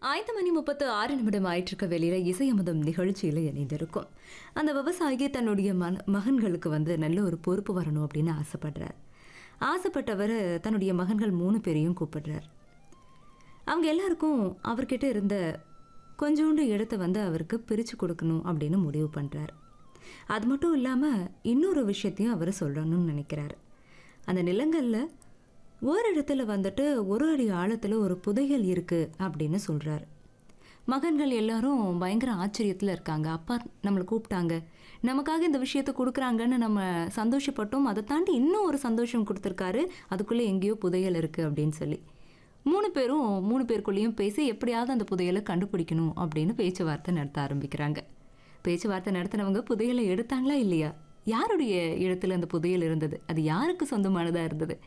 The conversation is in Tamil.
ஐந்து மணி முப்பத்து ஆறு நிமிடம் ஆயிட்டிருக்க வெளியில இசையமுதம் நிகழ்ச்சியில் இணைந்திருக்கும் அந்த விவசாயி தன்னுடைய மன மகன்களுக்கு வந்து நல்ல ஒரு பொறுப்பு வரணும் அப்படின்னு ஆசைப்படுறார் ஆசைப்பட்டவர் தன்னுடைய மகன்கள் மூணு பேரையும் கூப்பிடுறார் அவங்க எல்லாருக்கும் அவர்கிட்ட இருந்த கொஞ்சோண்டு இடத்த வந்து அவருக்கு பிரித்து கொடுக்கணும் அப்படின்னு முடிவு பண்ணுறார் அது மட்டும் இல்லாமல் இன்னொரு விஷயத்தையும் அவர் சொல்லணும்னு நினைக்கிறாரு அந்த நிலங்களில் ஒரு இடத்துல வந்துட்டு ஒரு அடி ஆழத்தில் ஒரு புதையல் இருக்குது அப்படின்னு சொல்கிறாரு மகன்கள் எல்லாரும் பயங்கர ஆச்சரியத்தில் இருக்காங்க அப்பா நம்மளை கூப்பிட்டாங்க நமக்காக இந்த விஷயத்தை கொடுக்குறாங்கன்னு நம்ம சந்தோஷப்பட்டோம் அதை தாண்டி இன்னும் ஒரு சந்தோஷம் கொடுத்துருக்காரு அதுக்குள்ளே எங்கேயோ புதையல் இருக்குது அப்படின்னு சொல்லி மூணு பேரும் மூணு பேருக்குள்ளேயும் பேசி எப்படியாவது அந்த புதையலை கண்டுபிடிக்கணும் அப்படின்னு பேச்சுவார்த்தை நடத்த ஆரம்பிக்கிறாங்க பேச்சுவார்த்தை நடத்தினவங்க புதையலை எடுத்தாங்களா இல்லையா யாருடைய இடத்துல அந்த புதையல் இருந்தது அது யாருக்கு சொந்தமானதாக இருந்தது